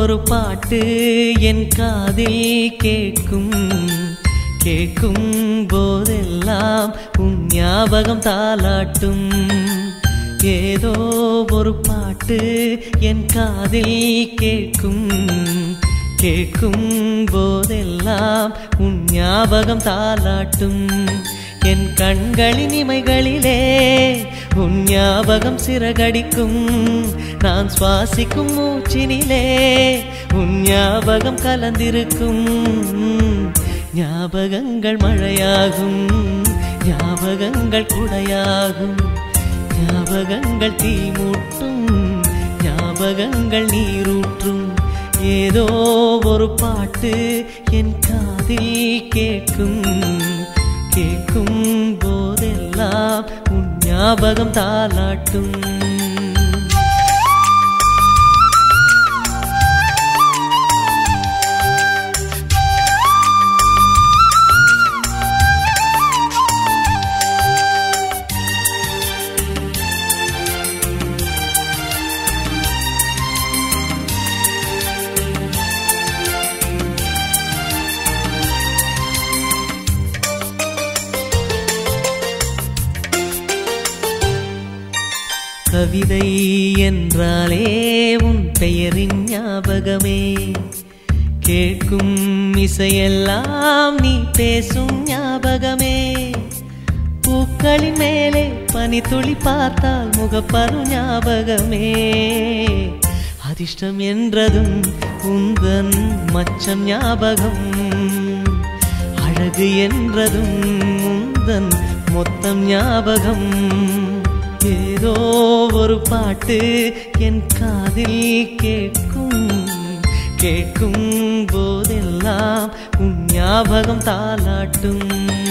ஒரு பாட்டு என் காதில் கேட்கும் கேட்கும் போதெல்லாம் உன் ஞாபகம் தாலாட்டும் ஏதோ ஒரு பாட்டு என் காதில் கேட்கும் கேட்கும் போதெல்லாம் உன் ஞாபகம் தாலாட்டும் என் கண்களின் இமைகளிலே உன் ஞாபகம் சிறகடிக்கும் நான் சுவாசிக்கும் மூச்சினிலே உன் ஞாபகம் கலந்திருக்கும் ஞாபகங்கள் மழையாகும் ஞாபகங்கள் குடையாகும் ஞாபகங்கள் தீமூட்டும் ஞாபகங்கள் நீரூற்றும் ஏதோ ஒரு பாட்டு என் காதில் கேட்கும் கேட்கும் போதெல்லாம் உன் ஞாபகம் தாலாட்டும் கவிதை என்றாலே உன் பெயரின் ஞாபகமே கேட்கும் இசையெல்லாம் நீ பேசும் ஞாபகமே பூக்களின் மேலே பனித்துளி பார்த்தால் முகப்பரு ஞாபகமே அதிர்ஷ்டம் என்றதும் உந்தன் மச்சம் ஞாபகம் அழகு என்றதும் உந்தன் மொத்தம் ஞாபகம் ஏதோ ஒரு பாட்டு என் காதில் கேட்கும் கேட்கும் போதெல்லாம் உன் ஞாபகம் தாலாட்டும்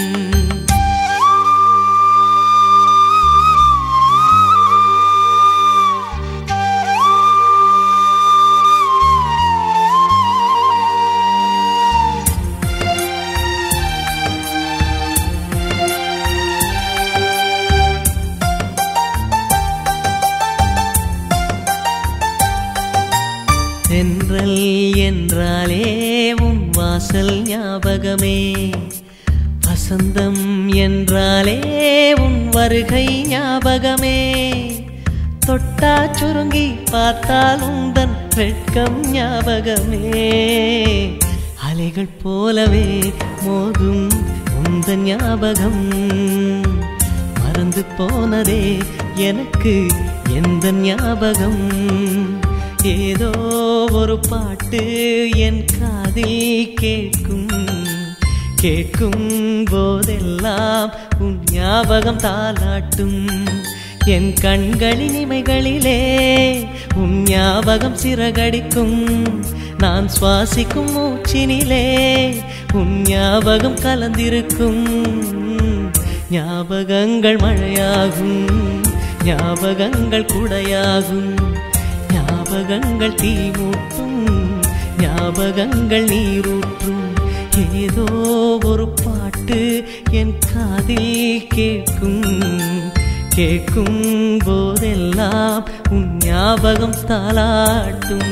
தென்றல் என்றாலே உன் வாசல் ஞாபகமே வசந்தம் என்றாலே உன் வருகை ஞாபகமே தொட்டா சுருங்கி பார்த்தால் உந்தன் வெட்கம் ஞாபகமே அலைகள் போலவே மோதும் உந்தன் ஞாபகம் மறந்து போனதே எனக்கு எந்த ஞாபகம் ஏதோ ஒரு பாட்டு என் காதில் கேட்கும் கேட்கும் போதெல்லாம் உன் ஞாபகம் தாலாட்டும் என் கண்களின் இமைகளிலே உன் ஞாபகம் சிறகடிக்கும் நான் சுவாசிக்கும் மூச்சினிலே உன் ஞாபகம் கலந்திருக்கும் ஞாபகங்கள் மழையாகும் ஞாபகங்கள் குடையாகும் ஞாபகங்கள் தீமூட்டும் ஞாபகங்கள் நீரூற்றும் ஏதோ ஒரு பாட்டு என் காதில் கேட்கும் கேட்கும் போதெல்லாம் உன் ஞாபகம் தாளாட்டும்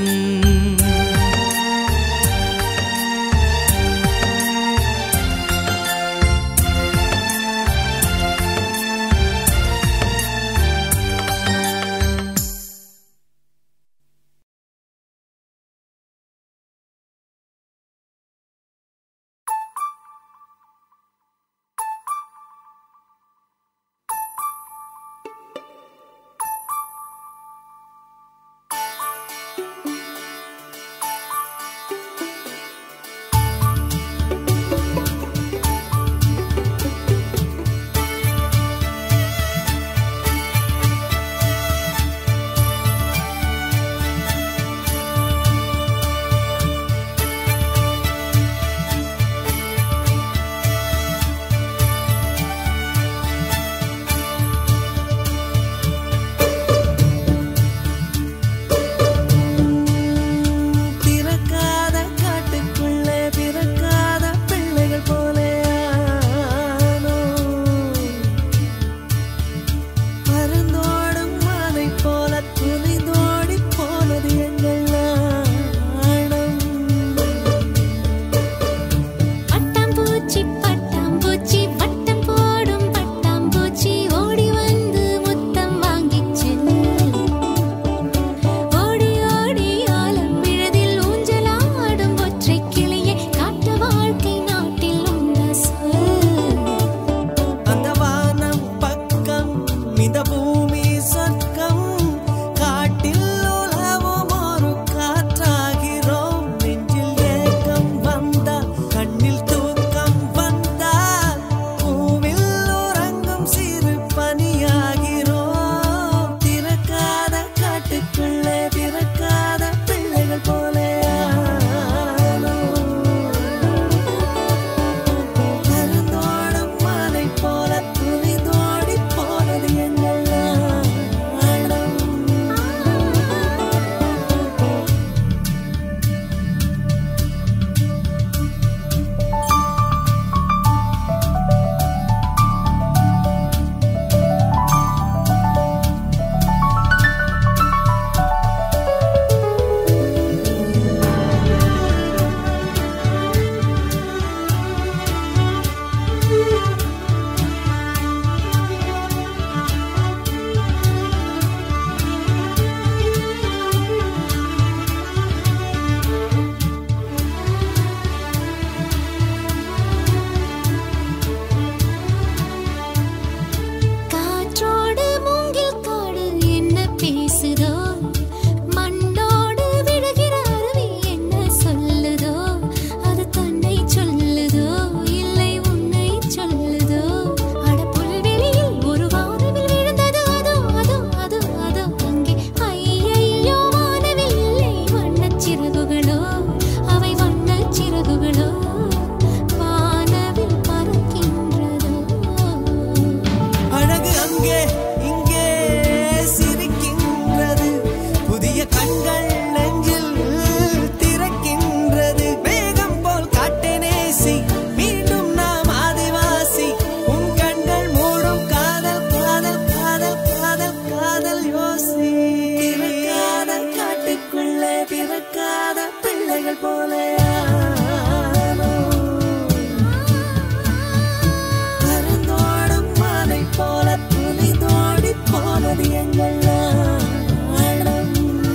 எங்கள் நாணம்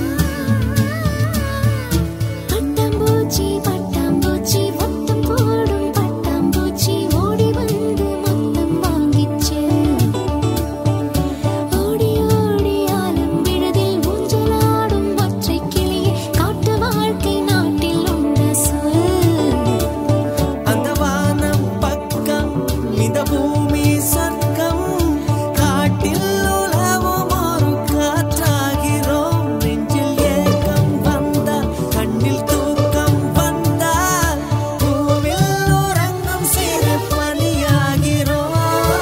பட்டாம்பூச்சி பட்டாம்பூச்சி முத்தம் போடும் பட்டாம்பூச்சி ஓடி வந்து முத்தம் வாங்கிச்சு ஓடி ஓடி ஆலம் விழுதில் ஊஞ்சலாடும் ஒற்றை கிளியே காட்டு வாழ்க்கை நாட்டில் உள்ள சொல் அந்த வானம் பக்கம் இந்த பூமி சொர்க்கம் காட்டில் உலவும் ஒரு காற்றாகிறோம் நெஞ்சில் ஏக்கம் வந்தால் கண்ணில் தூக்கம் வந்தால் பூவில் உறங்கும் சிறு பனியாகிறோம்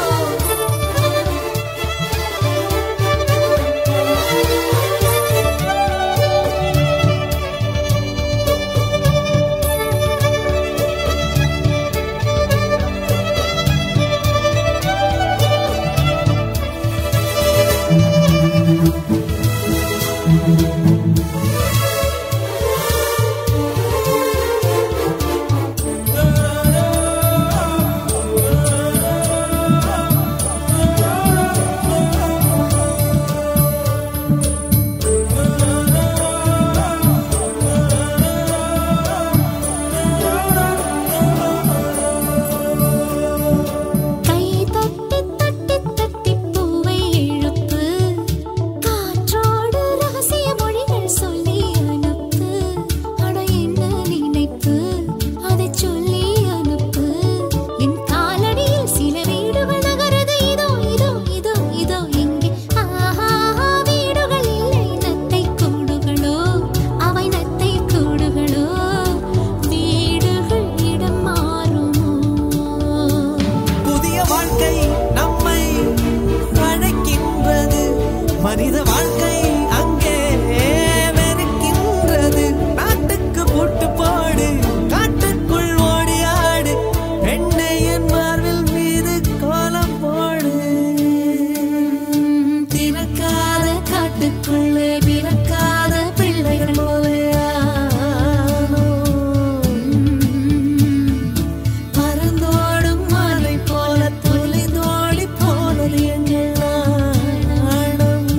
கை தட்டி தட்டி தட்டி பூவை இழுப்பு காற்றோடு ரகசிய மொழிகள் சொல்லி அனுப்பு அட என்ன நினைப்பு அதை சொல்லி அனுப்பு என் காலடியில் சில வீடுகள் நகருது இதோ இதோ இதோ இதோ இங்கே ஆஹா வீடுகள் இல்லை நத்தை கூடுகளோ அவை நத்தை கூடுகளோ வீடுகள் இடம் மாறுமோ புதிய வாழ்க்கை நம்மை அழைக்கின்றது மனித வாழ்க்கை அங்கே வெறுக்கின்றது நாட்டுக்கு பூட்டு போடு காட்டுக்குள் ஓடி ஆடு பெண்ணை என் மார்பில் மீது கோலம் போடு திறக்காத காட்டுக்குள்ளே பிறக்காத பிள்ளைகள் போலே பறந்தோடும் மாலை போல தொலைந்தோடி போனது எங்கள் நாணம்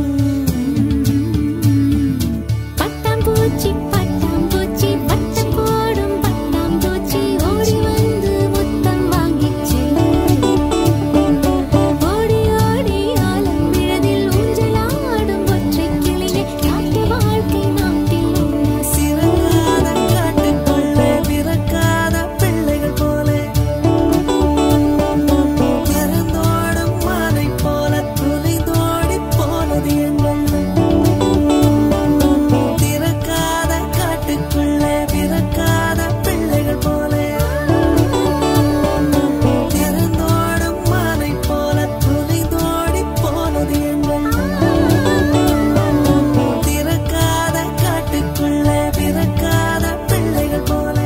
பட்டாம்பூச்சி பட்டாம்பூச்சி பட்டம் போடும் பட்டாம்பூச்சி ஓடி வந்து முத்தம் வாங்கிச்சு ஓடி ஓடி ஆலம் விழதில் ஊஞ்சலாடும் ஒற்றை கிளியே காட்டு வாழ்க்கை நாட்டில் உள்ள சிறகாத காட்டுக்குள்ளே பிறக்காத பிள்ளைகள் போலே பறந்தோடும் மாலை போல துளைதோடி போனது எங்கள் திறக்காத காட்டுக்குள்ளே பிறக்காத பிள்ளைகள் போலே திறந்தோடும் மாலை போல துளைதோடி போனது எங்கள் திறக்காத காட்டுக்குள்ளே பிறக்காத பிள்ளைகள் போலே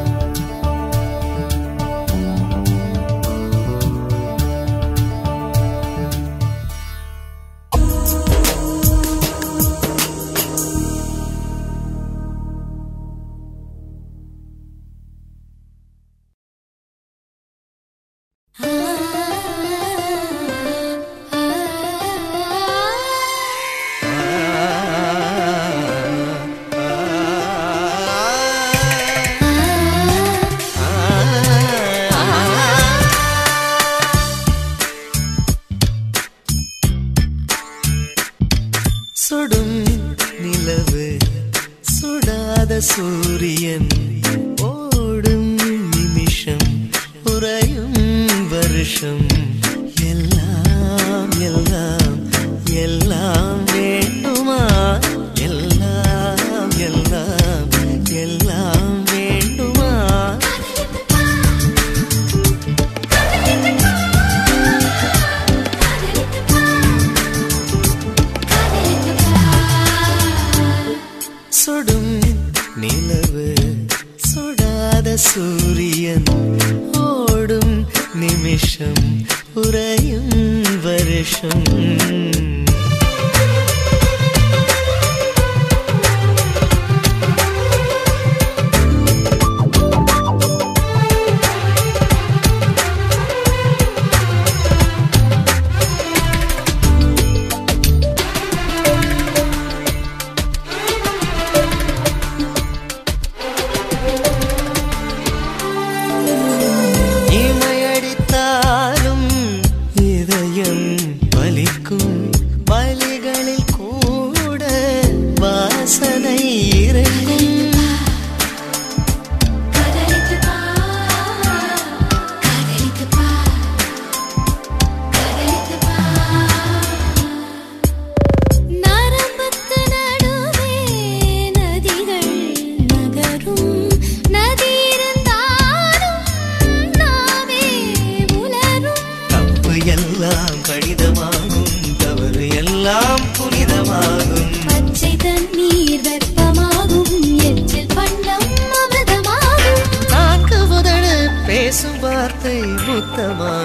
சுடும் நிலவு சுடாத சூரியன் ஓடும் நிமிஷம் உறையும் வருஷம் எல்லாம் எல்லாம் எல்லாம் வேண்டுமா எல்லாம் எல்லாம் எல்லாம் வேண்டுமா சுடும் நிலவு சுடாத சூரியன் ஓடும் நிமிஷம் உறையும் வருஷம்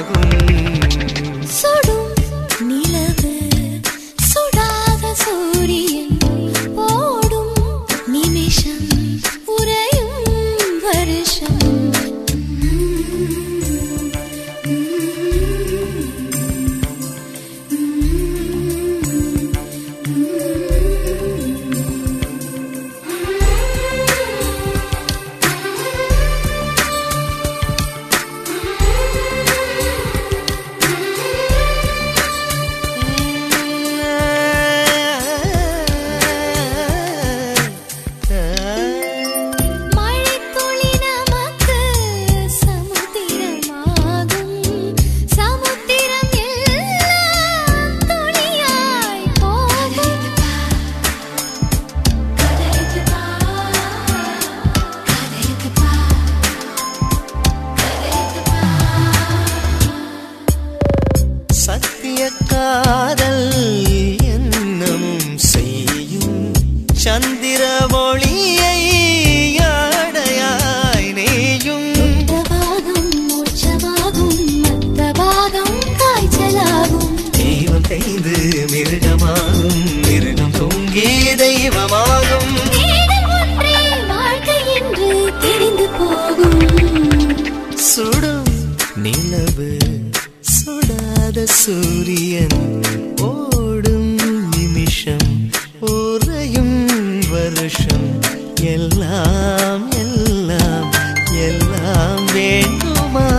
போகும் சுடும் நிலவு சுடாத சூரியன் ஓடும் நிமிஷம் உறையும் வருஷம் மழைத்துளி நமக்கு சமுத்திரமாகும் சமுத்திரம் எல்லாம் துளியாய் போகும் கதறித்து பார் கதறித்து பார் கதறித்து பார் சத்திய காதல் என்னமும் செய்யும் சந்திர ஒளியை ஆடையாய் நேயும் உத்தவாகம் மூச்சவாகும் மத்தவாகம் காய்ச்சலாகும் தெய்வம் தேய்ந்து மிருகமாகும் மிருகம் தூங்கி தெய்வமாகும் தேடல் ஒன்றே வாழ்க்கை என்று தெரிந்து போகும் சுடும் நிலவு சுடாத சூரியன் ஓடும் நிமிஷம் உறையும் வருஷம் எல்லாம் எல்லாம் எல்லாம் வேண்டுமா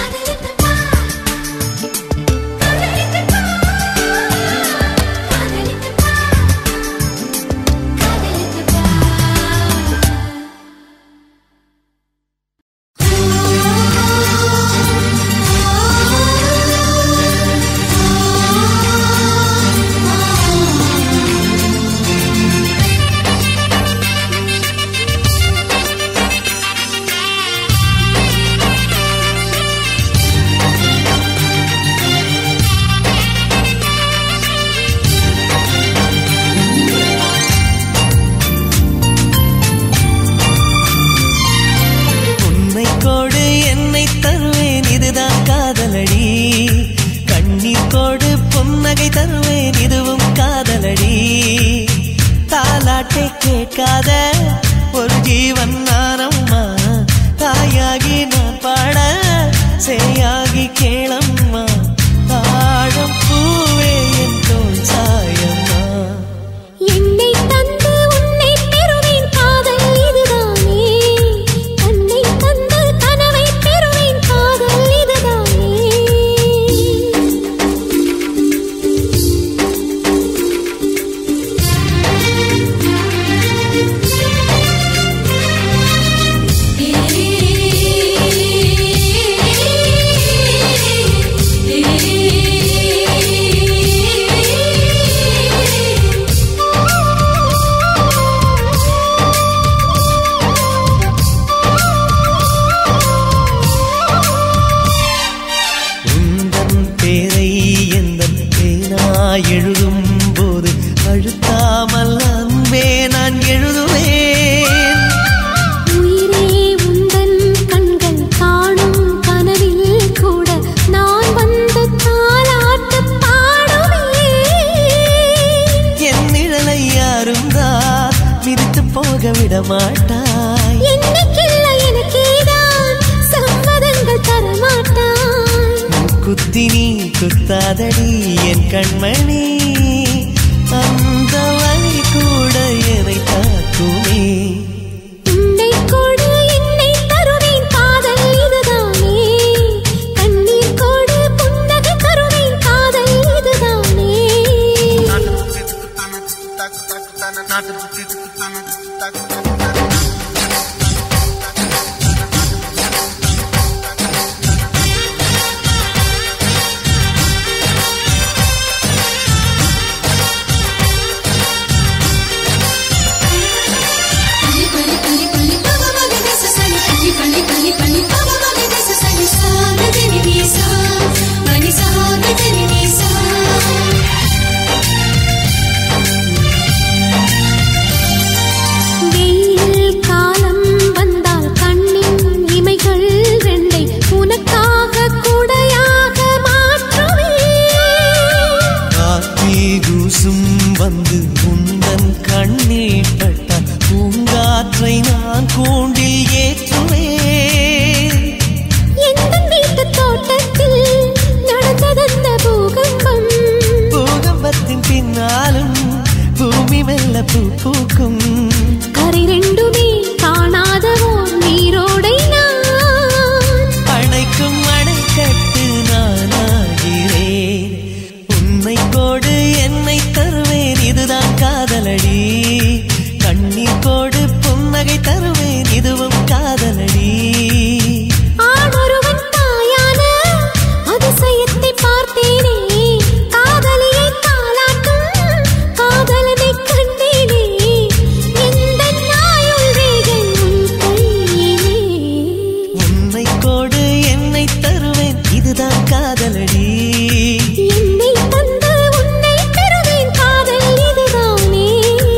உன்னை கோடு என்னை தருவேன் இதுதான் காதலடி கண்ணீர் கோடு புன்னகை தருவேன் இதுவும் காதலடி தாலாட்டை கேட்காத ஒரு ஜீவன் நானம்மா தாயாகி நான் பாட சேயாகி கேளம்மா தாழம் பூவே என் தோல் சாயம்மா என்னை தந்து உன்னை பெறுவேன் காதல் இதுதானே கண்ணை தந்து கனவை பெறுவேன் காதல் இதுதானே உந்தன் பேரை எந்த பேனா எழுதும் போது அழுத்தாமல் அன்பே நான் எழுதுவேன் உயிரே உந்தன் கண்கள் காணும் கனவில் கூட நான் வந்து தாலாட்டு பாடுவேன் என் நிழலை யாரும் தான் மிதித்து போக விட மாட்டாய் என்னைக்கில்லை எனக்கேதான் சம்மதங்கள் தரமாட்டாய் குத்தி நீ குத்தாதடி என் கண்மணி அந்த வழி கூட என்னை தாக்குமே உன்னை கொடு என்னை தருவேன் காதல் இதுதானே கண்ணீர் கொடு புன்னகை தருவேன் காதல் இதுதானே ஆ காதலடி என்னை தந்து உன்னை பெறுவேன் காதல் இதுதானே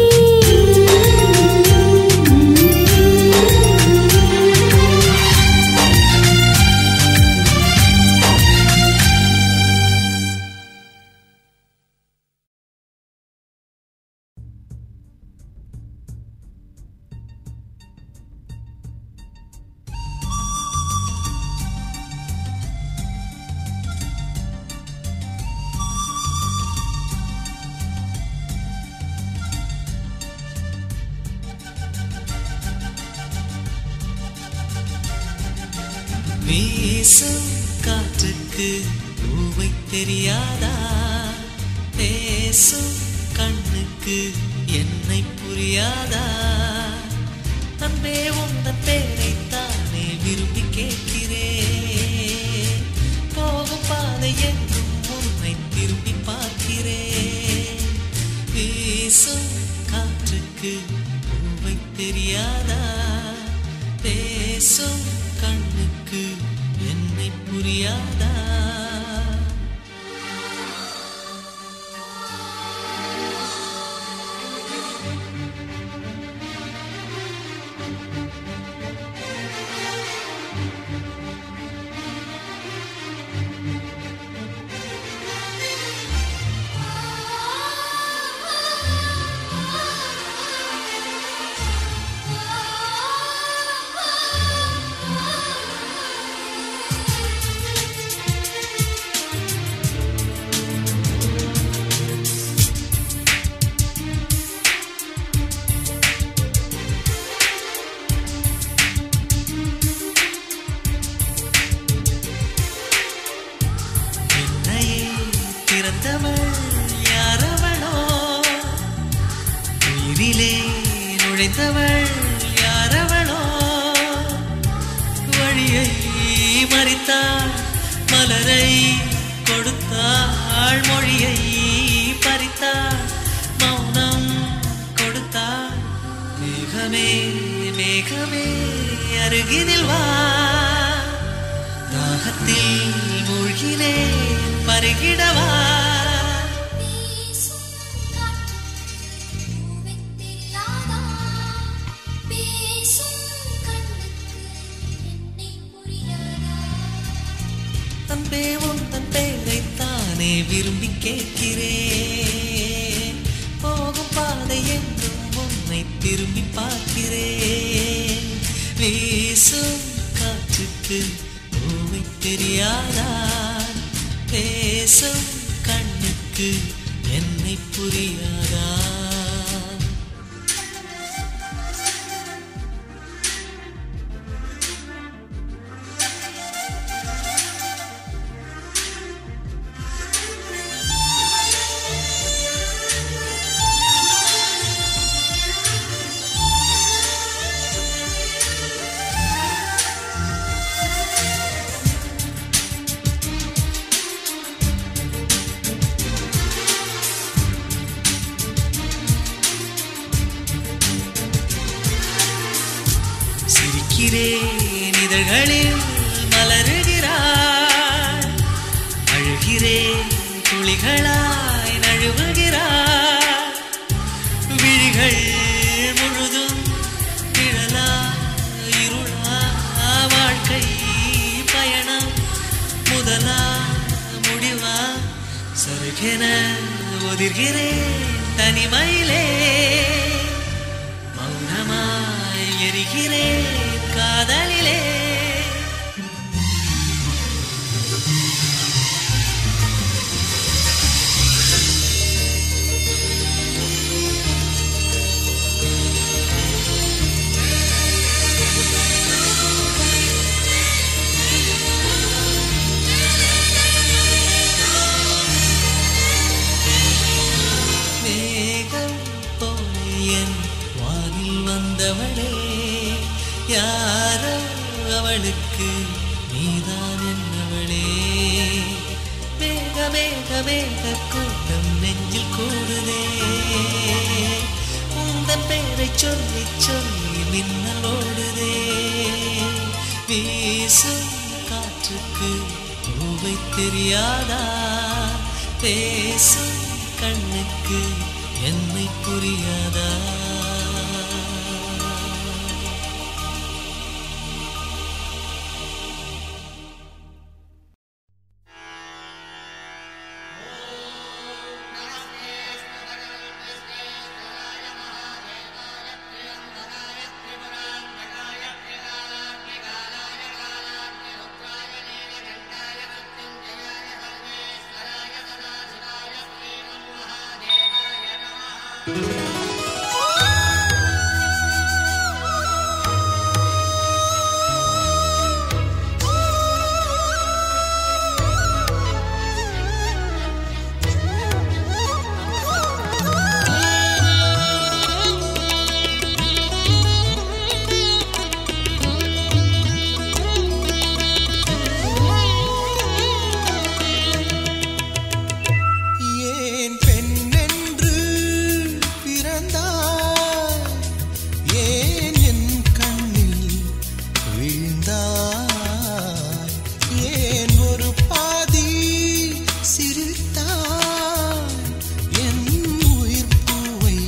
வீசும் காற்றுக்கு பூவை தெரியாதா பேசும் கண்ணுக்கு என்னை புரியாதா அன்பே உந்தன் பேரைத்தானே விரும்பி கேட்கிறேன் போகும் பாதை எங்கும் உன்னை திரும்பி பார்க்கிறேன் வீசும் காற்றுக்கு பூவை தெரியாதா பேசும் கண்ணுக்கு என்னை புரியாதா என்னையே பிறந்தவள் யாரவளோ உயிரிலே நுழைந்தவள் யாரவளோ வழியை மறித்தாள் மலரை கொடுத்தாள் மொழியை பறித்தாள் மௌனம் கொடுத்தாள் மேகமே மேகமே அருகினில் வா தாகத்தில் மூழ்கினேன் பருகிடவா அன்பே உந்தன் பேரைத்தானே விரும்பி கேட்கிறேன் போகும் பாதை என்றும் உன்னை திரும்பி பார்க்கிறேன் வீசும் காற்றுக்கு பூவை தெரியாதா பேசும் கண்ணுக்கு என்னை புரியாதா சிரிக்கிறேன் இதழ்களில் மலருகிறாள் அழுகிறேன் துளிகளாய் நழுவுகிறாள் விழிகள் முழுதும் நிழலா இருளா வாழ்க்கை பயணம் முதலா முடிவா சருகென ஒதிர்கிறேன் தனிமையிலே மௌனமாய் எரிகிறேன் காதலிலே மேகம் போல என் வானில் வந்தவளே யாரோ அவளுக்கு நீதான் என்னவளே மேக மேக மேக கூட்டம் நெஞ்சில் கூடுதே உந்தன் பேரை சொல்லி சொல்லி மின்னல் ஓடுதே வீசும் காற்றுக்கு பூ சுவை தெரியாதா பேசும் கண்ணுக்கு என்னை புரியாதா ஏன் பெண்ணென்று பிறந்தாய் ஏன் என் கண்ணில் விழுந்தாய் ஏன் ஒரு பாதி சிரித்தாய் என் உயிர் பூவை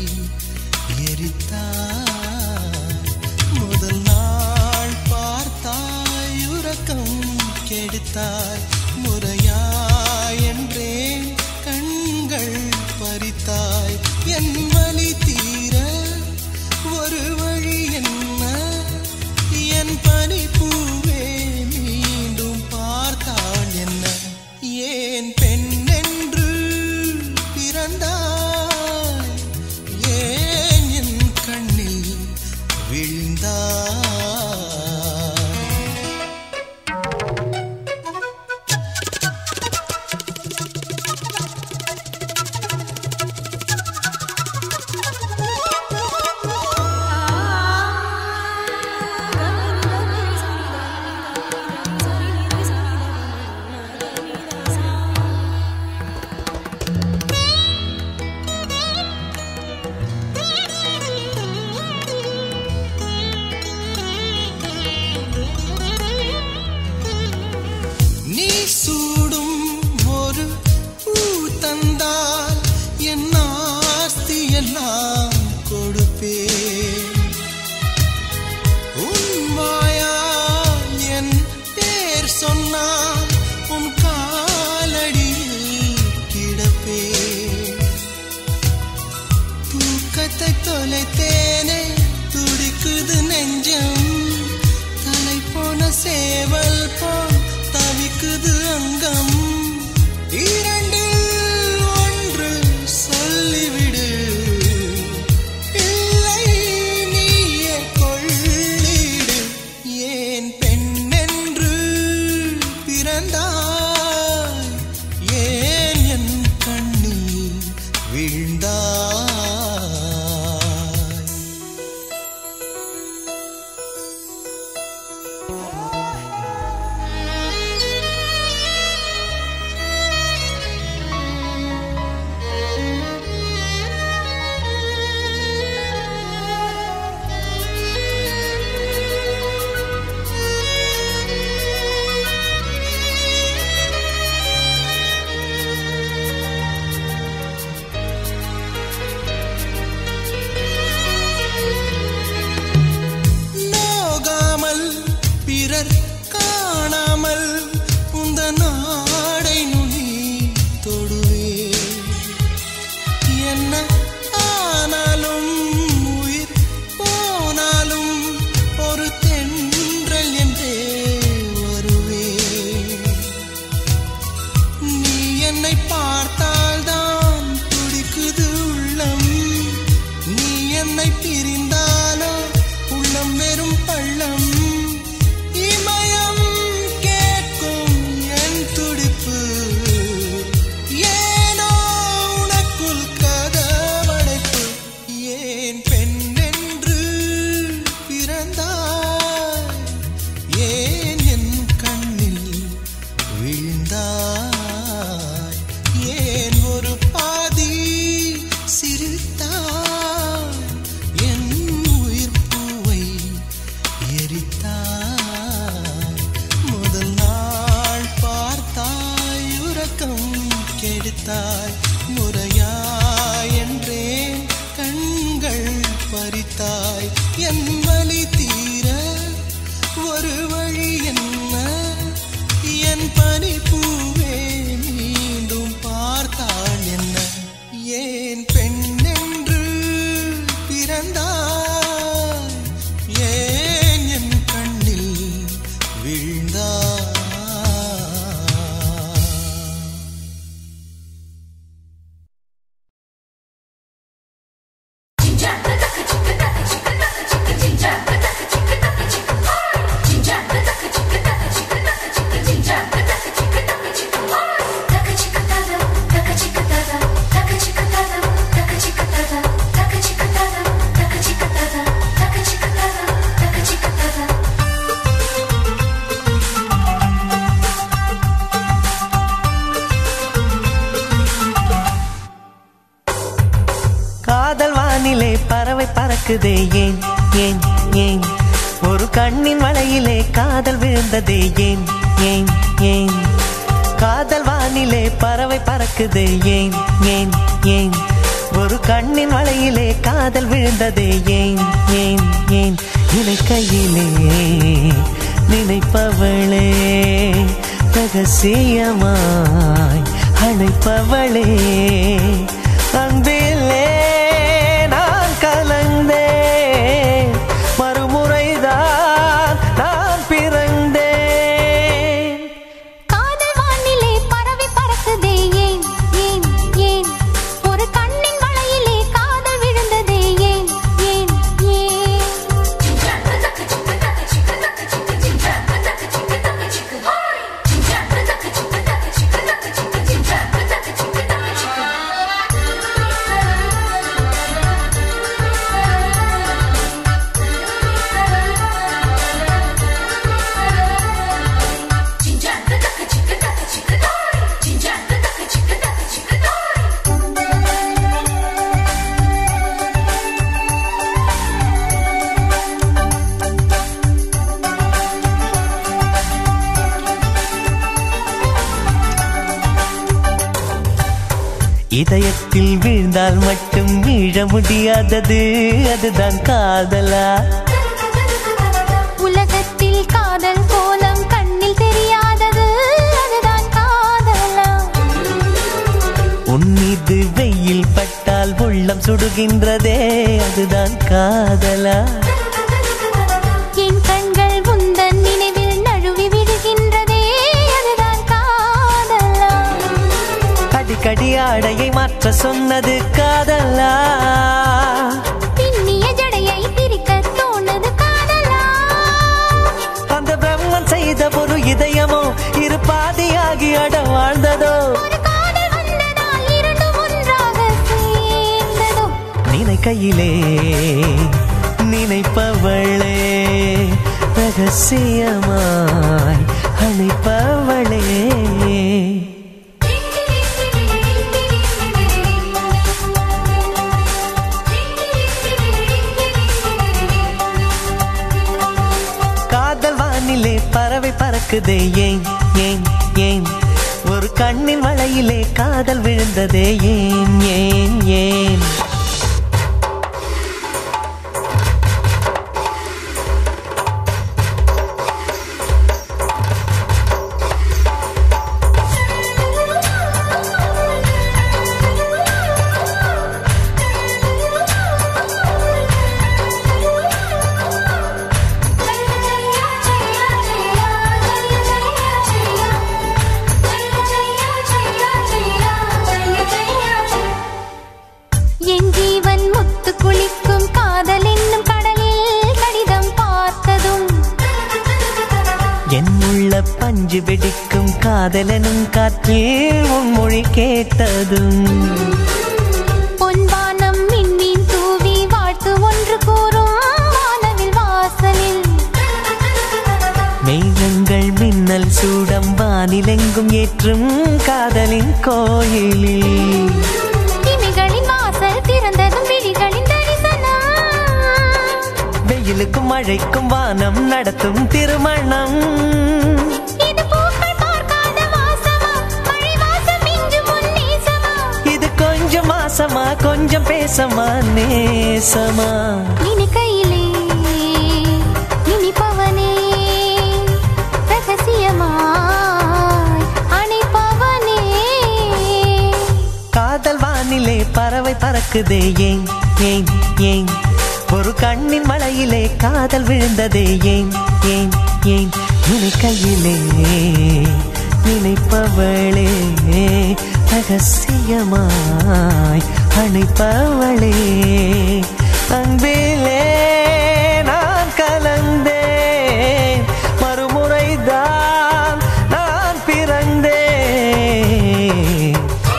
எரித்தாய் முதல் நாள் பார்த்தாய் உறக்கம் கெடுத்தாய் முறையாய் என்றேன் கண்கள் பறித்தாய் என் வலி தீர ஒரு வழி என்ன என் பனி பூவே மீண்டும் பார்த்தாள் என்ன ஏன் பெண் என்று பிறந்தாய் ஏன் என் கண்ணில் விழுந்தாய் நீ சூடும் ஒரு பூ தந்தால் என் ஆஸ்தி எல்லாம் கொடுப்பேன் உன் வாயால் என் பேர் சொன்னால் உன் காலடியில் கிடப்பேன் தூக்கத்தை தொலைத்தேனே துடிக்குது நெஞ்சம் தலை போன சேவல் போல் தவிக்குது அங்கம் இரண்டில் ஒன்று சொல்லிவிடு இல்லை நீயே கொள்ளிடு ஏன் பெண்ணென்று பிறந்தாய் ஏன் என் கண்ணில் விழுந்தாய் நோகாமல் பிறர் காணாமல் உந்த நாடை நுனி தொடுவே என்ன ஆனாலும் உயிர் போனாலும் ஒரு தென்றல் என்றே வருவே நீ என்னை பார்த்தால்தான் துடிக்குது உள்ளம் நீ என்னை பிரிந்தாலோ உள்ளம் வெறும் பள்ளம் இமயம் கேட்கும் என் துடிப்பு ஏனோ உனக்குள் கதவடைப்பு ஏன் பெண்ணென்று பிறந்தாய் ஏன் என் கண்ணில் விழுந்தாய் ஏன் கெடுத்தாய் முறையா என்றேன் கண்கள் பறித்தாய் என் வலி தீர ஒரு வழி என்ன என் பனி பூவே மீண்டும் பார்த்தாள் என்ன ஏன் பெண் என்று பிறந்தாய் ஏன் என் கண்ணில் விழுந்தாய் காதல் வானிலே பறவை பறக்குதே ஏன் ஏன் ஏன் ஒரு கண்ணின் வலையிலே காதல் விழுந்ததே ஏன் ஏன் ஏன் காதல் வானிலே பறவை பறக்குதே ஏன் ஏன் ஏன் ஒரு கண்ணின் வலையிலே காதல் விழுந்ததே ஏன் ஏன் ஏன் நினைக்கையிலே நினைப்பவளே ரகசியமாய் அழைப்பவளே அன்பிலே நான் கலந்தேன் மறுமுறைதான் நான் பிறந்தேன் காதல் வானிலே பறவை பறக்குதே ஏன் ஏன் ஏன் ஒரு கண்ணின் வளையிலே காதல் விழுந்ததே ஏன் ஏன் ஏன் இதயத்தில் வீழ்ந்தால் மட்டும் வீழ முடியாதது அதுதான் காதலா உலகத்தில் காதல் கோலம் கண்ணில் தெரியாதது அதுதான் காதலா உன் மீது வெயில் பட்டால் உள்ளம் சுடுகின்றதே அதுதான் காதலா என் கண்கள் உந்தன் நினைவில் நழுவி விடுகின்றதே அதுதான் காதலா அடிக்கடி ஆடையை மாற்ற சொன்னது காதலா பின்னிய ஜடையை பிரிக்க தோணுது காதலா அந்த பிரம்மன் செய்த ஒரு இதயமோ இரு பாதியாகி அட வாழ்ந்ததோ ஒரு காதல் வந்ததால் இரண்டும் ஒன்றாக சேர்ந்ததோ நினைக்கையிலே நினைப்பவளே ரகசியமாய் அழைப்பவளே காதல் வானிலே பறவை பறக்குதே ஏன் ஏன் ஏன் ஒரு கண்ணின் வளையிலே காதல் விழுந்ததே ஏன் ஏன் ஏன் என் ஜீவன் முத்து குளிக்கும் காதல் என்னும் கடலில் கடிதம் பார்த்ததும் என் உள்ள பஞ்சு வெடிக்கும் காதலனும் காற்றில் உன் மொழி கேட்டதும் பொன்வானம் மின்மீன் தூவி வாழ்த்து ஒன்று கூறும் வானவில் வாசலில் மேகங்கள் மின்னல் சூடம் வானிலெங்கும் ஏற்றும் காதலின் கோயிலில் இமைகளின் வாசல் திறந்ததும் விழிகளின் தரிசனம் வெயிலுக்கும் மழைக்கும் வானம் நடத்தும் திருமணம் இது பூக்கள் பார்க்காத வாசமா மழை வாசம் இங்கு முன்னே வாசமா கொஞ்சம் பேசமா நேசமா நினைக்கையிலே நினைப்பவனே ரகசியமாய் அணைப்பவனே காதல் வானிலே பறவை பறக்குதே ஏன் ஏன் ஏன் ஒரு கண்ணின் மழையிலே காதல் விழுந்ததே ஏன் ஏன் ஏன் நினைக்கையிலே நினைப்பவளே ரகசியமாய் அணைப்பவளே அன்பிலே நான் கலந்தேன் மறுமுறைதான் நான் பிறந்தேன்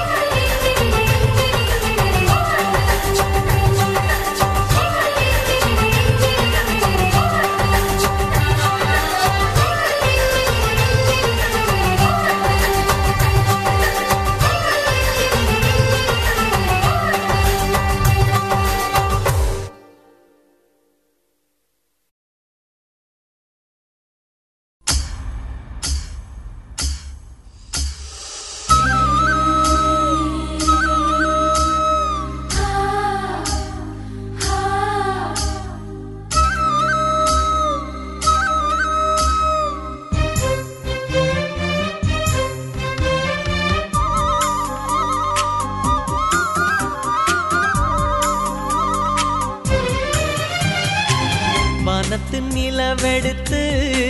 வானத்து நிலவெடுத்து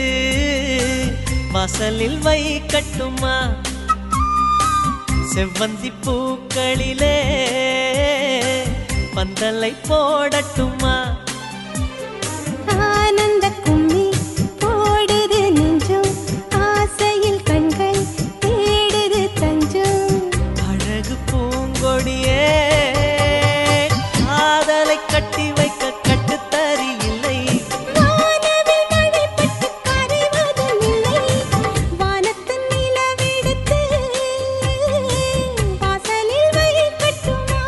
வாசலில் வைக்கட்டுமா செவ்வந்தி பூக்களிலே பந்தலை போடட்டுமா ஆனந்த கும்மி போடுது நெஞ்சம் ஆசையில் கண்கள் தேடுது தஞ்சம் அழகு பூங்கொடியே காதலை கட்டி வைக்க கட்டுத்தறி இல்லை வானவில் மழைப்பட்டு கரைவதும் இல்லை வானத்து நிலவெடுத்து வாசலில் வைக்கட்டுமா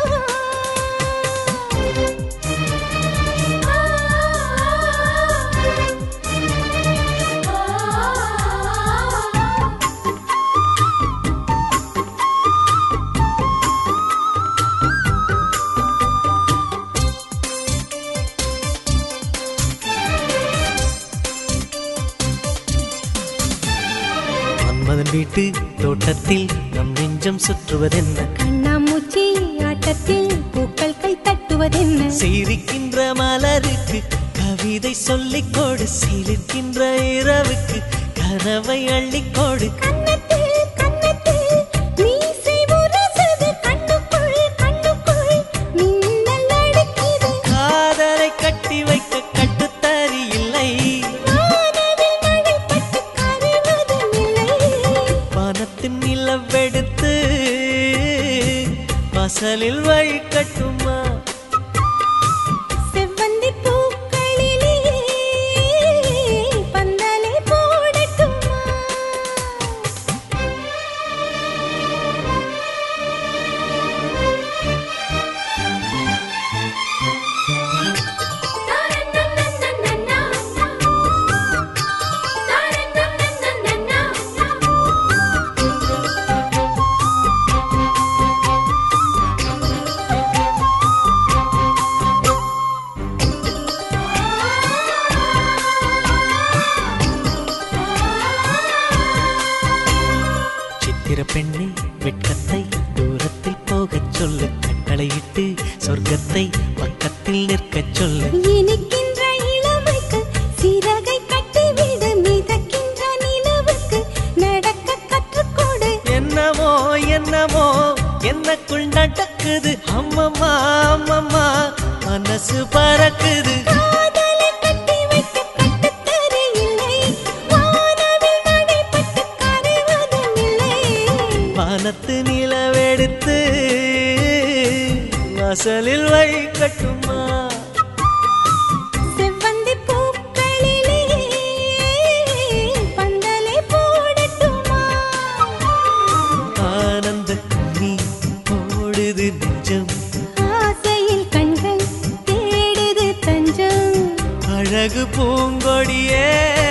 மன்மதன் வீட்டு தோட்டத்தில் நம் நெஞ்சம் சுற்றுவதென்ன கண்ணாமூச்சி ஆட்டத்தில் பூக்கள் கை தட்டுவதென்ன சிரிக்கின்ற மலருக்கு கவிதை சொல்லிக் கொடு சிலிர்க்கின்ற இரவுக்கு கனவை அள்ளிக்கொடு கன்னத்தில் கன்னத்தில் மீசை முரசுது கண்ணுக்குள் கண்ணுக்குள் மின்னல் அடிக்குது காதலை கட்டி வைக்க கட்டுத்தறி இல்லை வானவில் மழைப்பட்டு கரைவதும் இல்லை வானத்தின் நிலவெடுத்து வாசலில் வைக்கட்டுமா செவ்வந்தி பூக்களிலே பந்தலை போடட்டுமா சித்திர பெண்ணே வெட்கத்தை தூரத்தில் போகச் சொல்லு கட்டளையிட்டு சொர்க்கத்தை பக்கத்தில் நிற்கச் சொல்லு இனிக்கின்ற இளமைக்கு சிறகை கட்டிவிடு மிதக்கின்ற நிலவுக்கு நடக்க கற்றுக்கொடு என்னமோ என்னமோ என்னக்குள் நடக்குது அம்மம்மா அம்மம்மா மனசு பறக்குது காதலை கட்டி வைக்க கட்டுத்தறி இல்லை வானவில் மழைப்பட்டு கரைவதும் இல்லை வானத்து நிலவெடுத்து வாசலில் வைக்கட்டுமா செவ்வந்தி பூக்களிலே பந்தலை போடட்டுமா ஆனந்த கும்மி ஓடுது நெஞ்சம் ஆசையில் கண்கள் தேடுது தஞ்சம் அழகு பூங்கொடியே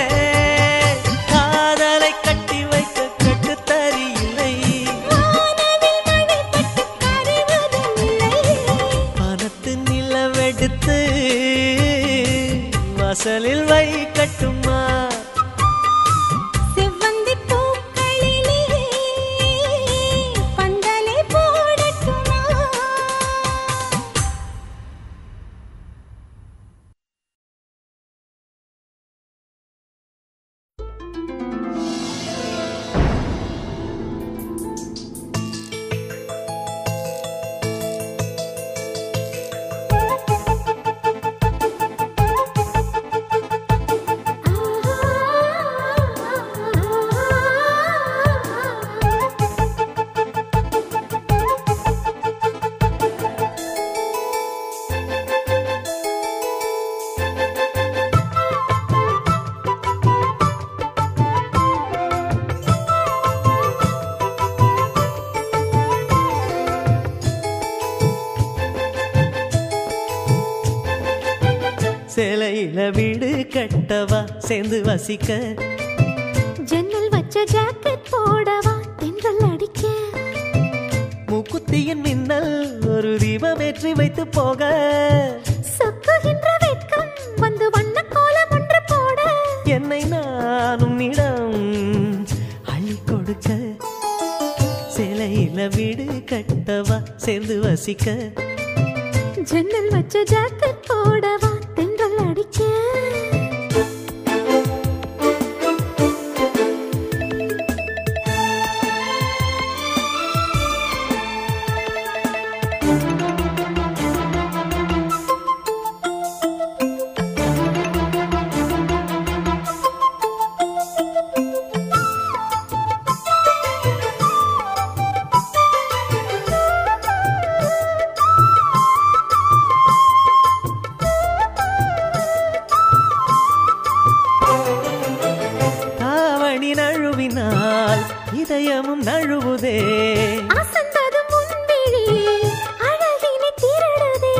காதலை கட்டி வைக்க கட்டுத்தறி இல்லை வானவில் மழைப்பட்டு கரைவதும் இல்லை வாசலில் வைக்கட்டுமா செவ்வந்தி பூக்களிலே பந்தலை போடட்டுமா சேலையில வீடு கட்டவா சேர்ந்து வசிக்க ஜன்னல் வச்ச ஜாக்கெட் போடவா தென்றல் அடிக்க மூக்குத்தியின் மின்னல் ஒரு தீபமேற்றி வைத்து போக சொக்குகின்ற வெட்கம் வந்து வண்ண கோலம் ஒன்று போட என்னை நானும் இடம் அள்ளி கொடுக்க சேலையில வீடு கட்டவா சேர்ந்து வசிக்க ஜன்னல் வச்ச ஜாக்கெட் போடவா தென்றல் அடிக்க தாவணி நழுவினால் இதயமும் நழுவுதே அசந்தது முன்விழி அழகினை திருடுதே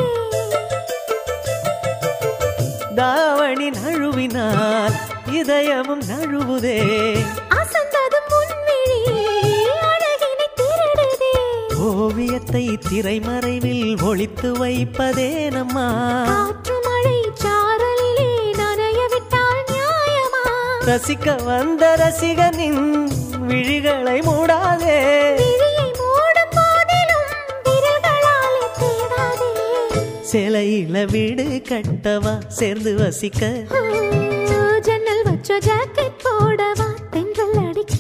தாவணி நழுவினால் இதயமும் நழுவுதே அசந்தது முன்விழி அழகினை திருடுதே ஓவியத்தை திரைமறைவில் ஒளித்து வைப்பதே நம்மா காற்று மழை சாரலிலே நனைய விட்டால் நியாயமா ரசிக்க வந்த ரசிகனின் விழிகளை மூடாதே விழியை மூடும் போதிலும் விரல்களாலே தேடாதே சிலையில வீடு கட்டவா சேர்ந்து வசிக்க ஆ, ஜன்னல் வச்ச ஜாக்கெட் போடவா தென்றல் அடிக்க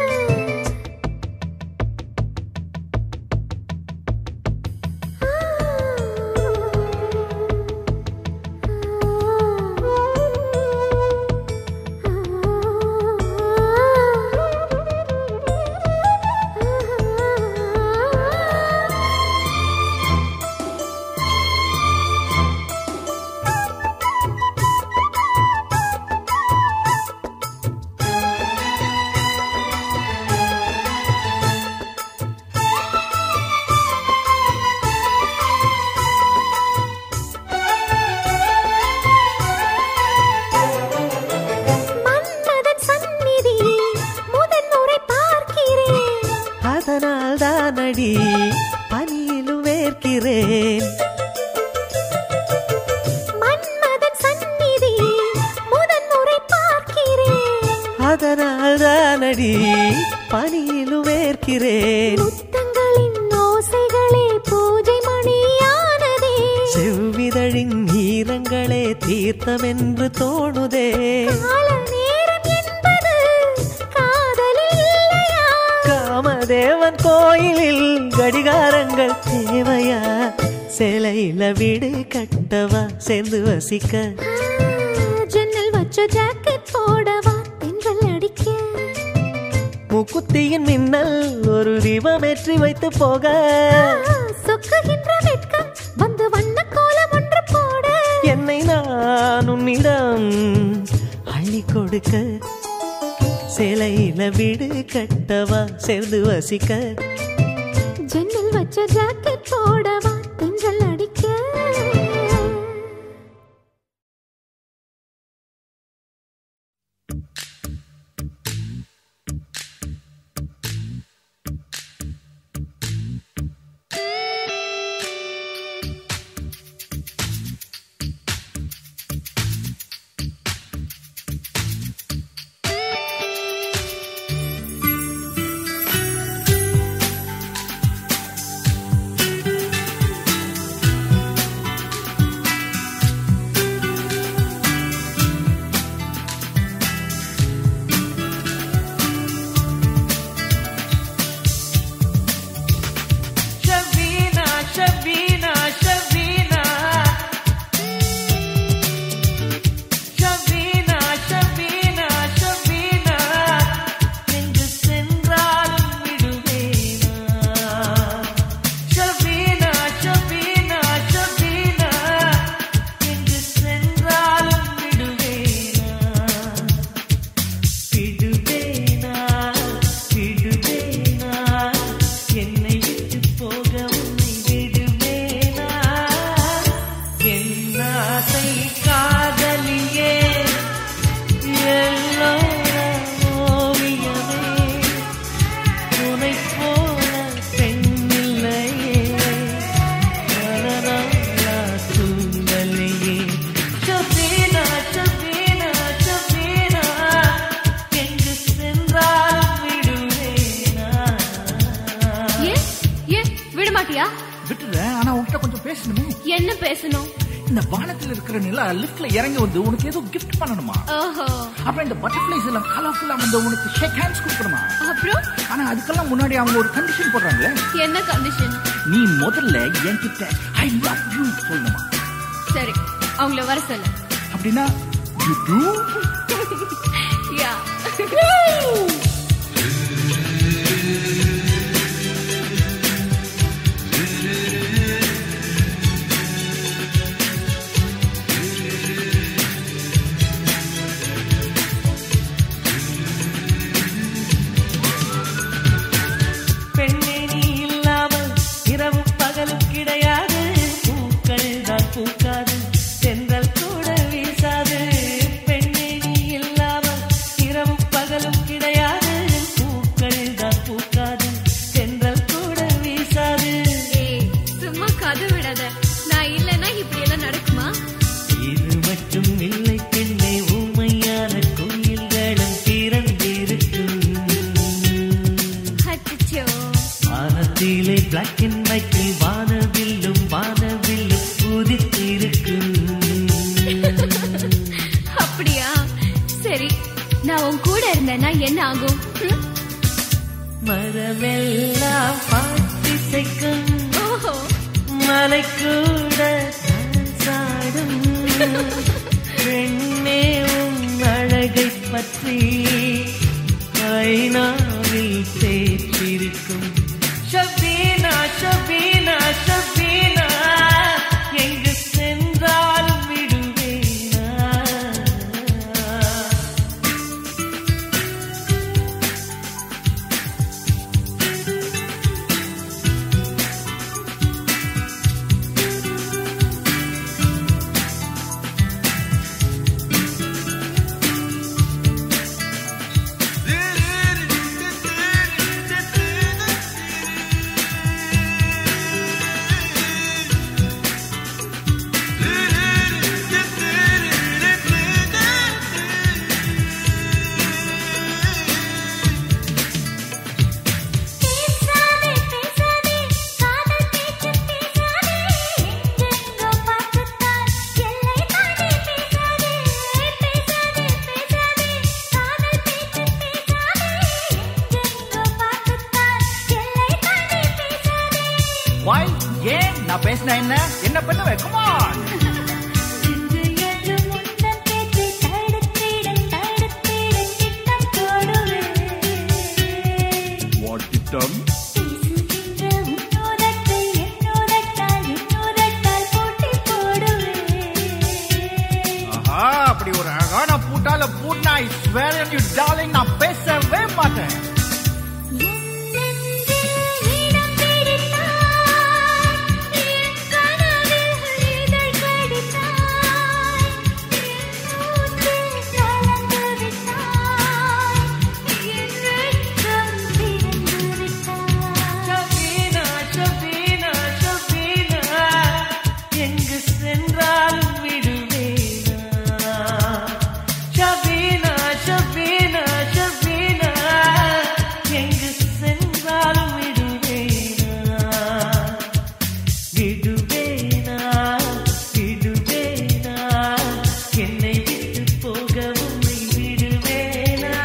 மன்மதன் சந்நிதி முதன் முறை பார்க்கிறேன் அதனால் தானடி பனியிலும் வேர்க்கிறேன் மன்மதன் சந்நிதி முதன் முறை பார்க்கிறேன் அதனால் தானடி பனியிலும் வேர்க்கிறேன் முத்தங்களின் ஓசைகளே பூஜை மணியானதே செவ்விதழின் ஈரங்களே தீர்த்தமென்று தோணுதே கால நேரம் என்பது காதலில் இல்லையா காமதேவன் கோயிலில் கடிகாரங்கள் தேவையா சேலையில வீடு கட்டவா சேர்ந்து வசிக்க ஆ, ஜன்னல் வச்ச ஜாக்கெட் போடவா தென்றல் அடிக்க முக்குத்தியின் மின்னல் ஒரு தீபமேற்றி வைத்து போக ஆ, சொக்குகின்ற வெட்கம் வந்து வண்ண கோலம் ஒன்று போட என்னை நான் உன்னிடம் அள்ளி கொடுக்க சேலையில வீடு கட்டவா சேர்ந்து வசிக்க ஜன்னல் வச்ச ஜாக்கெட் போடவா தென்றல் அடிக்க விட்டுறியா விட்டுறேன் ஆனா உன்கிட்ட கொஞ்சம் பேசணுமே என்ன பேசணும் இந்த வானத்துல இருக்கிற நிலா லிஃப்ட்ல இறங்கி வந்து உனக்கு ஏதோ கிஃப்ட் பண்ணணுமா ஓஹோ அப்புறம் இந்த பட்டர்ஃபிளைஸ் எல்லாம் கலர்ஃபுல்லா வந்து உனக்கு ஷேக் ஹேண்ட்ஸ் கொடுக்கணுமா அப்புறம் ஆனா அதுக்கெல்லாம் முன்னாடி அவங்க ஒரு கண்டிஷன் போடுறாங்களே என்ன கண்டிஷன் நீ முதல்ல என்கிட்ட ஐ லவ் யூ சொல்லணுமா சரி அவங்கள வர சொல்லு அப்படின்னா யூ டூ யா பெண்ணே நீ இல்லாமல் இரவும் பகலும் கிடையாது பூக்கள் தான் பூக்காது தென்றல் கூட வீசாது பெண்ணே நீ இல்லாமல் இரவும் பகலும் கிடையாது பூக்கள் தான் பூக்காது தென்றல் கூட வீசாது ஏய் சும்மா கதை விடாத நான் இல்லைன்னா இப்படி எல்லாம் நடக்குமா இது மட்டும் இல்லை பெண்ணே ஊமையான கோயில்களும் திறந்திருக்கும் அச்சச்சோ வானத்திலே பிளாக் அண்ட் ஒயிட்டில் வானவில்லும் வானவில்லும் உதித்திருக்கும் அப்படியா சரி நான் உன் கூட இருந்தேன்னா என்ன ஆகும் ம்? மரமெல்லாம் பாட்டிசைக்கும் ஓஹோ மலை கூட சாடும் பெண்ணே உன் அழகை பற்றி ஐநாவில் தேற்றிருக்கும் ஷபீனா ஷபீனா ஷபீனா எங்கு சென்றாலும் விடுவேனா பேசாதே பேசாதே காதல் பேச்சு பேசாதே எங்கெங்கோ பார்த்துத்தான் எல்லை தாண்டி பேசாதே பேசாதே பேசாதே காதல் பேச்சு பேசாதே எங்கெங்கோ பார்த்துத்தான் எல்லை தாண்டி பேசாதே வாய் ஏன் நான் பேசினா என்ன என்ன பண்ணுவேன் கமான் இன்று என்று முந்தன் பேச்சை தடுத்திட தடுத்திட திட்டம் போடுவேன் வாட் திட்டம் பேசுகின்ற உன்னோதத்தை என்னோதத்தால் என்னோதத்தால் போட்டி போடுவேன் ஆஹா அப்படி ஒரு அழகான பூட்டால பூட்னா ஐ ஸ்வேர் யூ டார்லிங் நான் பேசவே மாட்டேன் ஷபீனா ஷபீனா ஷபீனா எங்கு சென்றாலும் விடுவேனா ஷபீனா ஷபீனா ஷபீனா எங்கு சென்றாலும் விடுவேனா விடுவேனா விடுவேனா என்னை விட்டு போகவும் விடுவேனா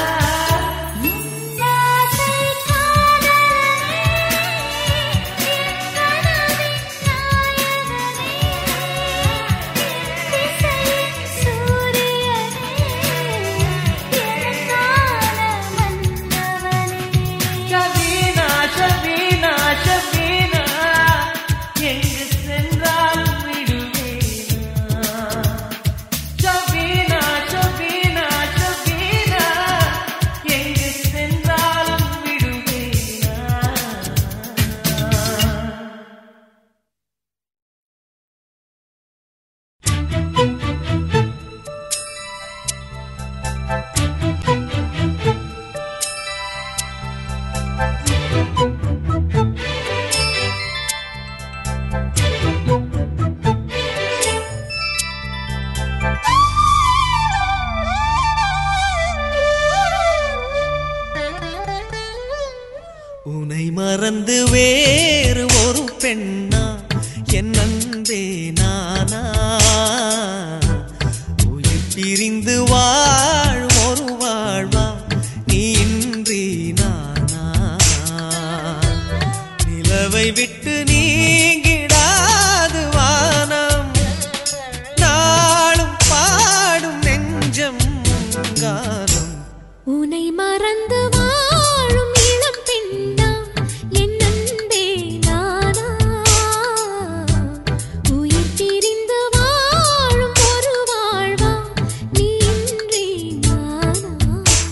ஷபீனா ஷபீனா ஷபீனா எங்கு சென்றாலும் விடுவேனா ஷபீனா ஷபீனா ஷபீனா எங்கு சென்றாலும் விடுவேனா உனை மறந்து வேறு ஒரு பெண்ணா என் அன்பே நானா உயிர் பிரிந்து வாழும் ஒரு வாழ்வா நீ இன்றி நானா நிலவை விட்டு நீங்கிடாது வானம் நாளும் பாடும் நெஞ்சம் காலம் உனை மறந்து வாழும் இளம் பெண்ணா என் அன்பே நானா உயிர் பிரிந்து வாழும் ஒரு வாழ்வா நீ இன்றி நானா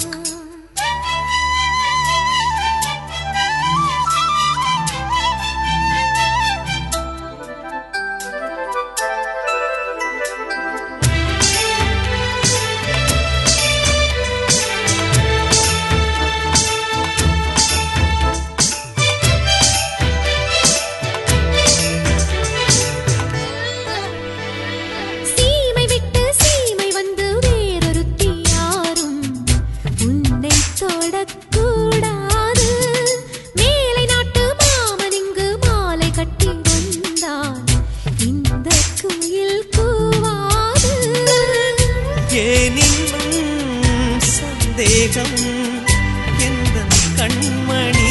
சீமை விட்டு சீமை வந்து வேறொருத்தி யாரும் உன்னை தொடக்கூடாது மேலை நாட்டு மாமன் இங்கு மாலை கட்டி வந்தான் இந்த குயில் கூவாது ஏன் இன்னும் சந்தேகம் எந்த கண்மணி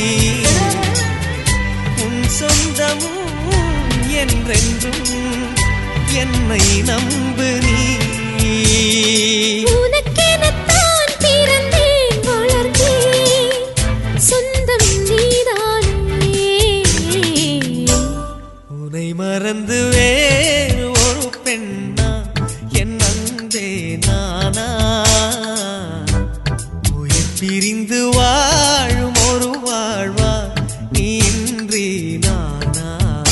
உன் சொந்தம் என்றென்றும் என்னை நம்பு நீ உனக்கெனத்தான் பிறந்தேன் வளர்ந்தேன் சொந்தம் நீதானே உனை மறந்து வேறு ஒரு பெண்ணா என் அன்பே நானா உயிர் பிரிந்து வாழும் ஒரு வாழ்வா நீ இன்றி நானா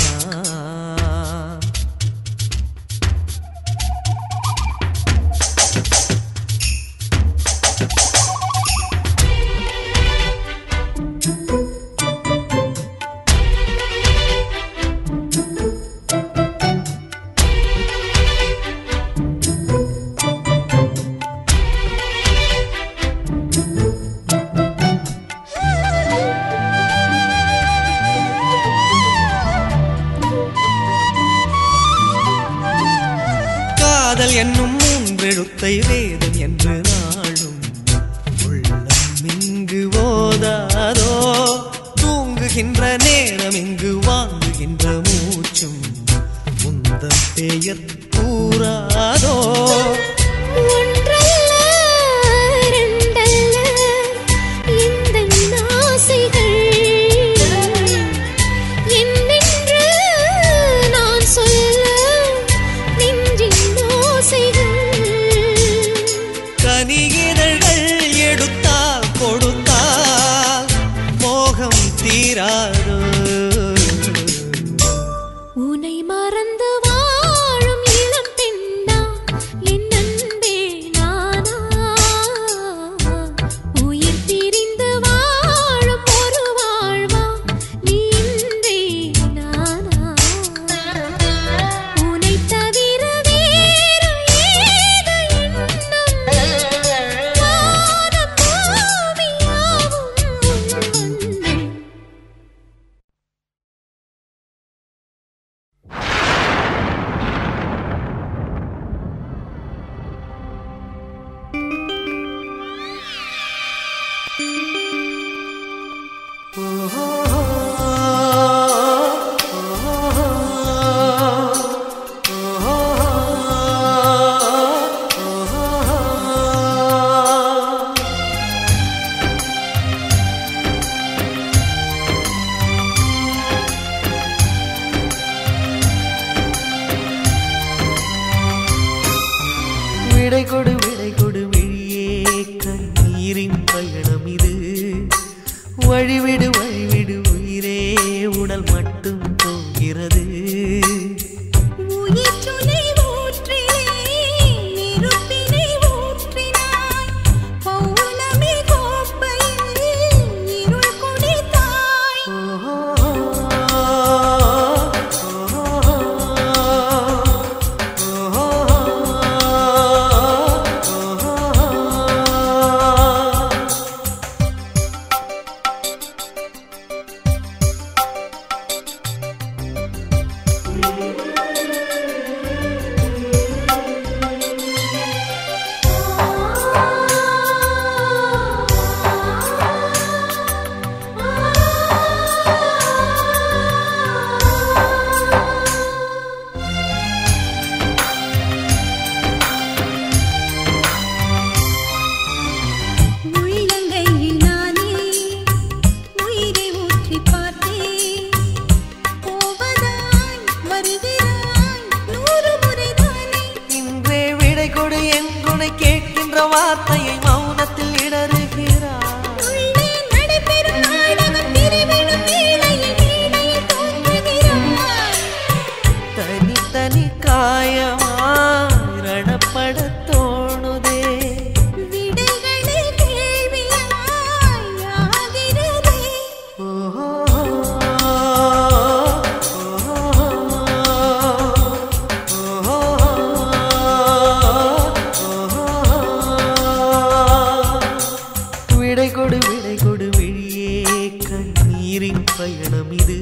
காதல் என்னும் மூன்றெழுத்தை வேதம் என்று நாளும் உள்ளம் இங்கு ஓதாதோ தூங்குகின்ற நேரம் இங்கு வாங்குகின்ற மூச்சும் முந்தம் பெயர் கூறாதோ ஒன்றல்ல இரண்டல்ல எந்தன் ஆசைகள் என்னென்று நான் சொல்ல நெஞ்சின் ஓசைகள் கனியிதழ்கள் எடுத்தால் கொடுத்தால் மோகம் தீராதோ உனை மறந்து வாழும் இளம் பெண்ணா என் அன்பே நானா உயிர் பிரிந்து வாழும் ஒரு வாழ்வா நீ இன்றி நானா உனை தவிர வேறு ஏது எண்ணம் வானம் பூமியாவும் உன் வண்ணம் விடை கொடு விடை கொடு விழியே கண்ணீரின் பயணம் இது வழிவிடு வழிவிடு உயிரே உடல் மட்டும் போகிறது உயிர் துளி ஊற்றிலே நெருப்பினை ஊற்றினாய் பௌர்ணமி கோப்பையில் இருள் குடித்தாய் உள்ளங்கையில் நானே உயிரை ஊற்றி பார்த்தேன் போவதாய் வருகிறாய் நூறு முறைதானே இன்றே விடை கொடு எங்குனை கேட்கின்ற வார்த்தையை மௌனத்தில் இடறுகிறார் உள்ளே நடைபெறும் நாடகம் திருவிழும் வேளையில் மேடையில் தோன்றுகிறாய் தனி தனி காயமாய் ரணப்பட தோணுதே விடைகளே கேள்வியாய் ஆகிறதே ஓஹோ, விடை கொடு விடை கொடு விழியே கண்ணீரின் பயணம் இது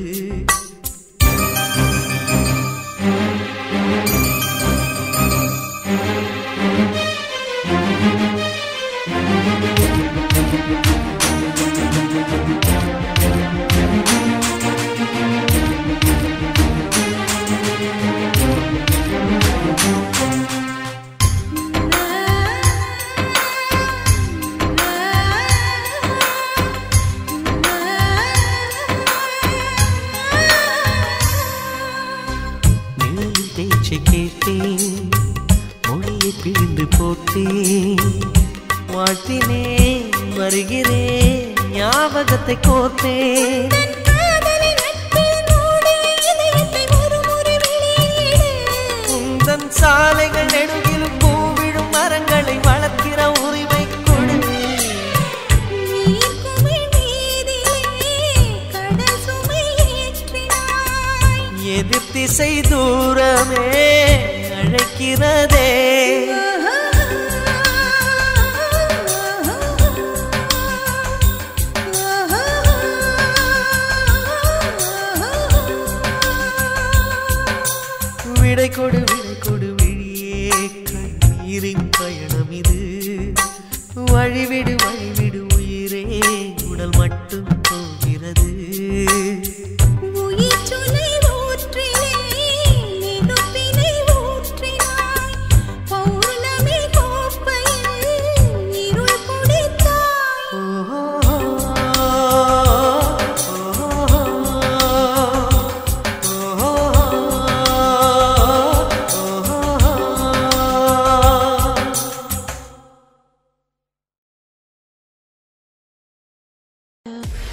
நிழலின் பேச்சை கேட்டேன் மொழியை பிழிந்து போட்டேன் வாழ்த்தினேன் வருகிறேன் ஞாபகத்தை கோர்த்தேன் காதலை நட்பில் மூடிய இதயத்தை ஒரு முறை வெளியிடு உந்தன் சாலைகள் நெடுகிலும் பூவிடும் மரங்களை வளர்க்கிற உரிமை கொடு நீர்க்குமிழ் மீதிலே கடல் சுமை ஏற்றினாய் எதிர் திசை தூரமே அழைக்கிறதே விடை கொடு விடை கொடு விழியே கண்ணீரின் பயணம் இது வழிவிடு வழிவிடு உயிரே உடல் மட்டும் போகிறது உயிர் சுனை ஊற்றிலே நெருப்பினை ஊற்றினாய் பௌர்ணமி கோப்பையில் இருள் குடித்தாய் ஓஹோ, ஓஹோ,